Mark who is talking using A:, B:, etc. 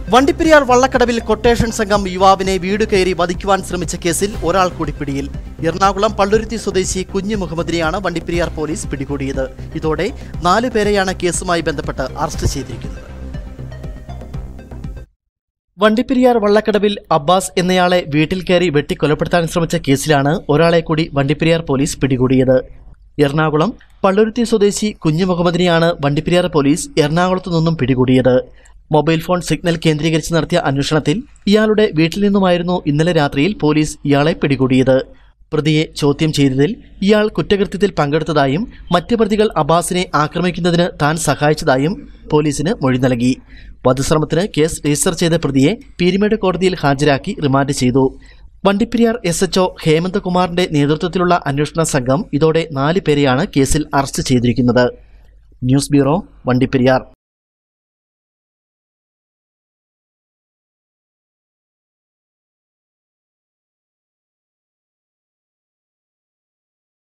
A: Vandiperiyar വള്ളക്കടവിൽ quotation സംഘം യുവാവിനെ വീട് കയറി വധിക്കുവാൻ ശ്രമിച്ച കേസിൽ ഒരാൾ കൂടി പിടിയിൽ എറണാകുളം പള്ളുരുത്തി സ്വദേശി കുഞ്ഞു മുഹമ്മദിനെയാണ് വണ്ടിപ്പെരിയാർ പോലീസ് പിടികൂടിയത് ഇതോടെ നാലു പേരെയാണ് കേസുമായി ബന്ധപ്പെട്ട് അറസ്റ്റ് ചെയ്തിരിക്കുന്നത് വണ്ടിപ്പെരിയാർ വള്ളക്കടവിൽ അബ്ബാസ് എന്നയാളെ വീട്ടിൽ കയറി വെട്ടിക്കൊലപ്പെടുത്താൻ ശ്രമിച്ച കേസിലാണ് ഒരാളെ കൂടി വണ്ടിപ്പെരിയാർ പോലീസ് പിടികൂടിയത് എറണാകുളം പള്ളുരുത്തി സ്വദേശി കുഞ്ഞു മുഹമ്മദിനെയാണ് വണ്ടിപ്പെരിയാർ പോലീസ് എറണാകുളത്തു നിന്നും പിടികൂടിയത് മൊബൈൽ ഫോൺ സിഗ്നൽ കേന്ദ്രീകരിച്ച് നടത്തിയ അന്വേഷണത്തിൽ ഇയാളുടെ വീട്ടിൽ നിന്നുമായിരുന്നു ഇന്നലെ രാത്രിയിൽ പോലീസ് ഇയാളെ പിടികൂടിയത് പ്രതിയെ ചോദ്യം ചെയ്തതിൽ ഇയാൾ കുറ്റകൃത്യത്തിൽ പങ്കെടുത്തതായും മറ്റ് പ്രതികൾ അബ്ബാസിനെ ആക്രമിക്കുന്നതിന് താൻ സഹായിച്ചതായും പോലീസിന് മൊഴി നൽകി വധശ്രമത്തിന് കേസ് രജിസ്റ്റർ ചെയ്ത പ്രതിയെ പീരിമേട് കോടതിയിൽ ഹാജരാക്കി റിമാൻഡ് ചെയ്തു വണ്ടിപ്പെരിയാർ എസ് എച്ച്ഒ ഹേമന്തകുമാറിന്റെ നേതൃത്വത്തിലുള്ള അന്വേഷണ സംഘം ഇതോടെ നാല് പേരെയാണ് കേസിൽ അറസ്റ്റ് ചെയ്തിരിക്കുന്നത് ന്യൂസ് ബ്യൂറോ വണ്ടിപ്പെരിയാർ